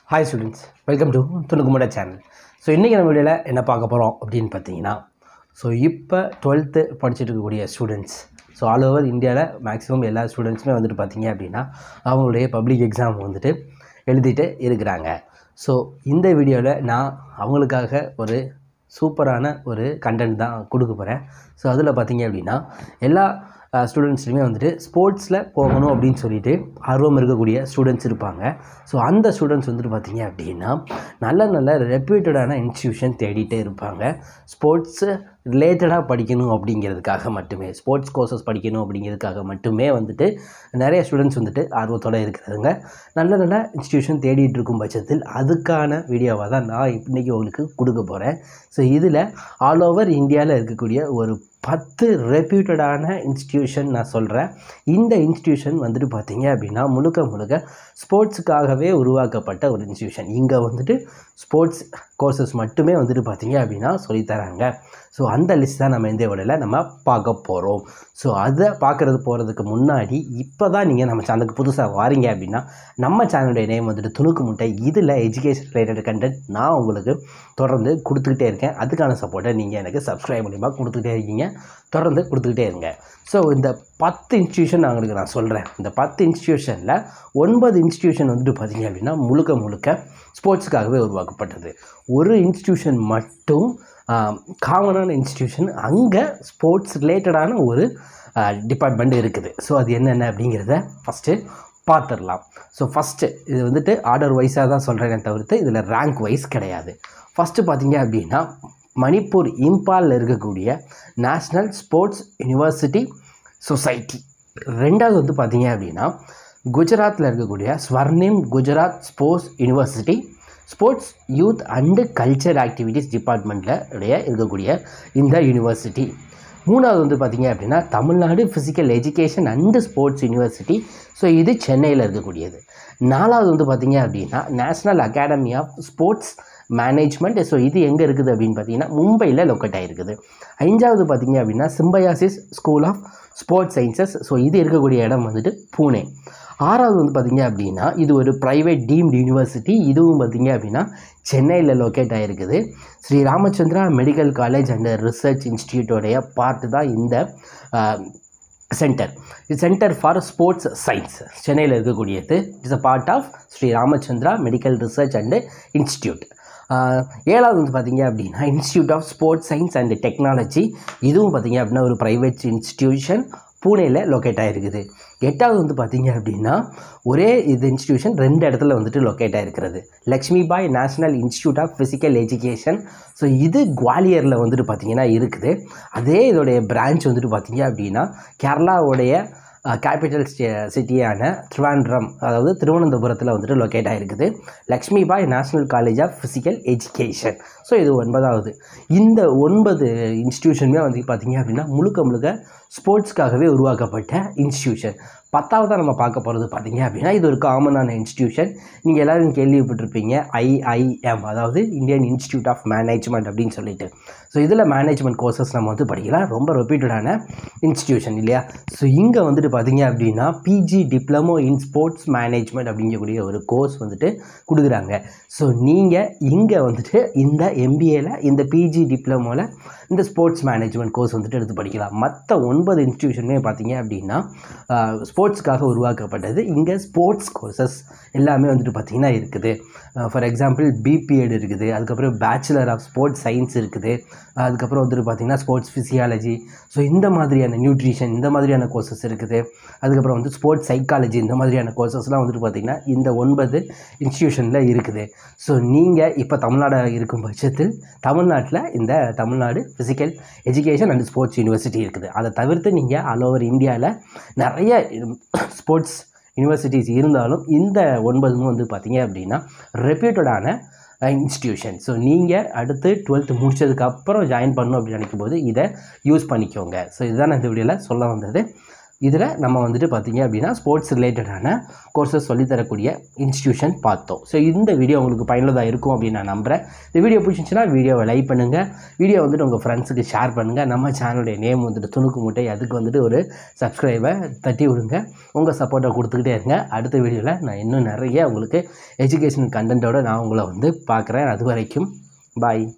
hi students welcome to துணுக்குமுட channel so இன்றைக்கி நம்ம வீடியோவில் என்ன பார்க்க போகிறோம் அப்படின்னு பார்த்தீங்கன்னா ஸோ இப்போ டுவெல்த்து படிச்சுட்டு இருக்கக்கூடிய ஸ்டூடெண்ட்ஸ் ஸோ ஆல் ஓவர் இந்தியாவில் மேக்ஸிமம் எல்லா ஸ்டூடெண்ட்ஸுமே வந்துட்டு பார்த்தீங்க அப்படின்னா அவங்களுடைய பப்ளிக் எக்ஸாம் வந்துட்டு எழுதிட்டு இருக்கிறாங்க ஸோ இந்த வீடியோவில் நான் அவங்களுக்காக ஒரு சூப்பரான ஒரு கண்டென்ட் தான் கொடுக்க போகிறேன் ஸோ அதில் பார்த்தீங்க அப்படின்னா எல்லா ஸ்டூடெண்ட்ஸ்லையுமே வந்துட்டு ஸ்போர்ட்ஸில் போகணும் அப்படின்னு சொல்லிட்டு ஆர்வம் இருக்கக்கூடிய ஸ்டூடெண்ட்ஸ் இருப்பாங்க ஸோ அந்த ஸ்டூடெண்ட்ஸ் வந்துட்டு பார்த்தீங்க அப்படின்னா நல்ல நல்ல ரெப்யூட்டடான இன்ஸ்டியூஷன் தேடிட்டே இருப்பாங்க ஸ்போர்ட்ஸு ரிலேட்டடாக படிக்கணும் அப்படிங்கிறதுக்காக மட்டுமே ஸ்போர்ட்ஸ் கோர்சஸ் படிக்கணும் அப்படிங்கிறதுக்காக மட்டுமே வந்துட்டு நிறைய ஸ்டூடெண்ட்ஸ் வந்துட்டு ஆர்வத்தோடு இருக்கிறதுங்க நல்ல நல்ல இன்ஸ்டியூஷன் தேடிட்டு இருக்கும் பட்சத்தில் அதுக்கான வீடியோவாக தான் நான் இன்றைக்கி உங்களுக்கு கொடுக்க போகிறேன் ஸோ இதில் ஆல் ஓவர் இந்தியாவில் இருக்கக்கூடிய ஒரு பத்து ரெப்யூட்டடான இன்ஸ்டியூஷன் நான் சொல்கிறேன் இந்த இன்ஸ்டியூஷன் வந்துட்டு பார்த்தீங்க அப்படின்னா முழுக்க முழுக்க ஸ்போர்ட்ஸுக்காகவே உருவாக்கப்பட்ட ஒரு இன்ஸ்டியூஷன் இங்கே வந்துட்டு ஸ்போர்ட்ஸ் கோர்சஸ் மட்டுமே வந்துட்டு பார்த்தீங்க அப்படின்னா சொல்லித்தராங்க ஸோ அந்த லிஸ்ட் தான் நம்ம இந்த விடையில் நம்ம பார்க்க போகிறோம் ஸோ அதை பார்க்குறது போகிறதுக்கு முன்னாடி இப்போ தான் நீங்கள் நம்ம சேனலுக்கு புதுசாக வாரீங்க அப்படின்னா நம்ம சேனலுடைய நேம் வந்துட்டு துணுக்கு முட்டை இதில் எஜுகேஷன் ரிலேட்டட் கண்டென்ட் நான் உங்களுக்கு தொடர்ந்து கொடுத்துக்கிட்டே இருக்கேன் அதுக்கான சப்போர்ட்டை நீங்கள் எனக்கு சப்ஸ்கிரைப் மூலிமா கொடுத்துக்கிட்டே இருக்கீங்க தொடர்ந்து கொடுத்துக்கிட்டே இருங்க ஸோ இந்த பத்து இன்ஸ்டியூஷன் நான் உங்களுக்கு நான் சொல்கிறேன் இந்த பத்து இன்ஸ்டியூஷனில் ஒன்பது இன்ஸ்டியூஷன் வந்துட்டு பார்த்தீங்க அப்படின்னா முழுக்க முழுக்க ஸ்போர்ட்ஸுக்காகவே உருவாக்கப்பட்டது ஒரு இன்ஸ்டியூஷன் மட்டும் காமனான இன்ஸ்டியூஷன் அங்கே ஸ்போர்ட்ஸ் ரிலேட்டடான ஒரு டிபார்ட்மெண்ட் இருக்குது ஸோ அது என்னென்ன அப்படிங்கிறத ஃபஸ்ட்டு பார்த்துடலாம் ஸோ ஃபஸ்ட்டு இது வந்துட்டு ஆர்டர் வைஸாக தான் சொல்கிறேனே தவிர்த்து இதில் ரேங்க் வைஸ் கிடையாது ஃபஸ்ட்டு பார்த்தீங்க அப்படின்னா மணிப்பூர் இம்பாலில் இருக்கக்கூடிய நேஷ்னல் ஸ்போர்ட்ஸ் யூனிவர்சிட்டி சொசைட்டி ரெண்டாவது வந்து பார்த்தீங்க அப்படின்னா குஜராத்தில் இருக்கக்கூடிய Swarnim Gujarat sports university sports youth and culture activities டிபார்ட்மெண்ட்டில் உடைய இருக்கக்கூடிய இந்த யூனிவர்சிட்டி மூணாவது வந்து பார்த்திங்க அப்படின்னா Tamil Nadu physical education and sports university so இது சென்னையில் இருக்கக்கூடியது நாலாவது வந்து பார்த்திங்க அப்படின்னா national academy of sports management so இது எங்கே இருக்குது அப்படின்னு பார்த்தீங்கன்னா மும்பையில் லொக்கேட் ஆகிருக்குது அஞ்சாவது பார்த்தீங்க அப்படின்னா Symbiosis school of sports sciences so இது இருக்கக்கூடிய இடம் வந்துட்டு பூனே ஆறாவது வந்து பார்த்திங்க அப்படின்னா இது ஒரு ப்ரைவேட் டீம்டு யூனிவர்சிட்டி இதுவும் பார்த்திங்க அப்படின்னா சென்னையில் லொக்கேட் ஆகிருக்குது Sri Ramachandra medical college and research இன்ஸ்டியூட்டோடைய பார்ட்டு தான் இந்த சென்டர் இது சென்டர் ஃபார் ஸ்போர்ட்ஸ் சயின்ஸ் சென்னையில் இருக்கக்கூடியது it's a part of Sri Ramachandra medical research and institute ஏழாவது வந்து பார்த்திங்க அப்படின்னா institute of sports science and technology இதுவும் பார்த்திங்க அப்படின்னா ஒரு ப்ரைவேட் இன்ஸ்டியூஷன் பூனேயில் லொக்கேட் ஆகிருக்குது எட்டாவது வந்து பார்த்திங்க அப்படின்னா ஒரே இது இன்ஸ்டியூஷன் ரெண்டு இடத்துல வந்துட்டு லொக்கேட் ஆகிருக்கிறது Lakshmi Bai national institute of physical education so இது குவாலியரில் வந்துட்டு பார்த்திங்கன்னா இருக்குது அதே இதோடைய பிரான்ச் வந்துட்டு பார்த்திங்க அப்படின்னா கேரளாவுடைய கேபிட்டல் சிட்டியான திருவாண்ட்ரம் அதாவது திருவனந்தபுரத்தில் வந்துட்டு லொக்கேட் ஆகிருக்குது Lakshmi Bai national college of physical education so இது ஒன்பதாவது இந்த ஒன்பது இன்ஸ்டியூஷனுமே வந்து பார்த்திங்க அப்படின்னா முழுக்க முழுக்க ஸ்போர்ட்ஸ்க்காகவே உருவாக்கப்பட்ட இன்ஸ்டியூஷன் பத்தாவதாக நம்ம பார்க்க போகிறது பார்த்திங்க அப்படின்னா இது ஒரு காமனான இன்ஸ்டியூஷன் நீங்கள் எல்லோரும் கேள்விப்பட்டிருப்பீங்க ஐஐஎம் அதாவது இந்தியன் இன்ஸ்டியூட் ஆஃப் மேனேஜ்மெண்ட் அப்படின்னு சொல்லிட்டு ஸோ இதில் மேனேஜ்மெண்ட் கோர்சஸ் நம்ம வந்து படிக்கலாம் ரொம்ப ரெப்யூட்டடான இன்ஸ்டியூஷன் இல்லையா ஸோ இங்கே வந்துட்டு பார்த்திங்க அப்படின்னா PG diploma in sports management அப்படிங்கக்கூடிய ஒரு கோர்ஸ் வந்துட்டு கொடுக்குறாங்க ஸோ நீங்கள் இங்கே வந்துட்டு இந்த எம்பிஏல இந்த பிஜி டிப்ளமோவில் இந்த ஸ்போர்ட்ஸ் மேனேஜ்மெண்ட் கோர்ஸ் வந்துட்டு எடுத்து படிக்கலாம் மற்ற ஒன்பது இன்ஸ்டியூஷனுமே பார்த்தீங்க அப்படின்னா ஸ்போர்ட்ஸ்க்காக உருவாக்கப்பட்டது இங்கே ஸ்போர்ட்ஸ் கோர்சஸ் எல்லாமே வந்துட்டு பார்த்திங்கன்னா இருக்குது ஃபார் எக்ஸாம்பிள் பிபிஎட் இருக்குது அதுக்கப்புறம் பேச்சுலர் ஆஃப் ஸ்போர்ட்ஸ் சயின்ஸ் இருக்குது அதுக்கப்புறம் வந்துட்டு பார்த்திங்கன்னா ஸ்போர்ட்ஸ் ஃபிசியாலஜி ஸோ இந்த மாதிரியான நியூட்ரிஷன் இந்த மாதிரியான கோர்சஸ் இருக்குது அதுக்கப்புறம் வந்து ஸ்போர்ட்ஸ் சைக்காலஜி இந்த மாதிரியான கோர்சஸ்லாம் வந்துட்டு பார்த்திங்கன்னா இந்த ஒன்பது இன்ஸ்டியூஷனில் இருக்குது ஸோ நீங்கள் இப்போ தமிழ்நாடு இருக்கும் பட்சத்தில் தமிழ்நாட்டில் இந்த Tamil Nadu physical education and sports university இருக்குது அதை தவிர்த்து நீங்கள் ஆல் ஓவர் இந்தியாவில் நிறைய ஸ்போர்ட்ஸ் யூனிவர்சிட்டிஸ் இருந்தாலும் இந்த ஒன்பதும் வந்து பார்த்திங்க அப்படின்னா ரெப்யூட்டடான இன்ஸ்டியூஷன் ஸோ நீங்கள் அடுத்து டுவெல்த்து முடிச்சதுக்கப்புறம் ஜாயின் பண்ணணும் அப்படின்னு நினைக்கும் போது இதை யூஸ் பண்ணிக்கோங்க ஸோ இதுதான் நான் இந்த வீடியோவில் சொல்ல வந்தது இதில் நம்ம வந்துட்டு பார்த்தீங்க அப்படின்னா ஸ்போர்ட்ஸ் ரிலேட்டடான கோர்சஸ் சொல்லித்தரக்கூடிய இன்ஸ்டியூஷன் பார்த்தோம் ஸோ இந்த வீடியோ உங்களுக்கு பயனுள்ளதாக இருக்கும் அப்படின்னு நான் நம்புகிறேன் இந்த வீடியோ பிடிச்சிருந்துச்சுன்னா வீடியோவை லைக் பண்ணுங்கள் வீடியோ வந்துட்டு உங்கள் ஃப்ரெண்ட்ஸுக்கு ஷேர் பண்ணுங்கள் நம்ம சேனலுடைய நேம் வந்துட்டு துணுக்கு முட்டை அதுக்கு வந்துட்டு ஒரு சப்ஸ்கிரைபை தட்டி விடுங்க உங்கள் சப்போர்ட்டை கொடுத்துக்கிட்டே இருங்க அடுத்த வீடியோவில் நான் இன்னும் நிறைய உங்களுக்கு எஜுகேஷன் கண்டென்ட்டோட நான் உங்களை வந்து பார்க்குறேன் அது வரைக்கும் பாய்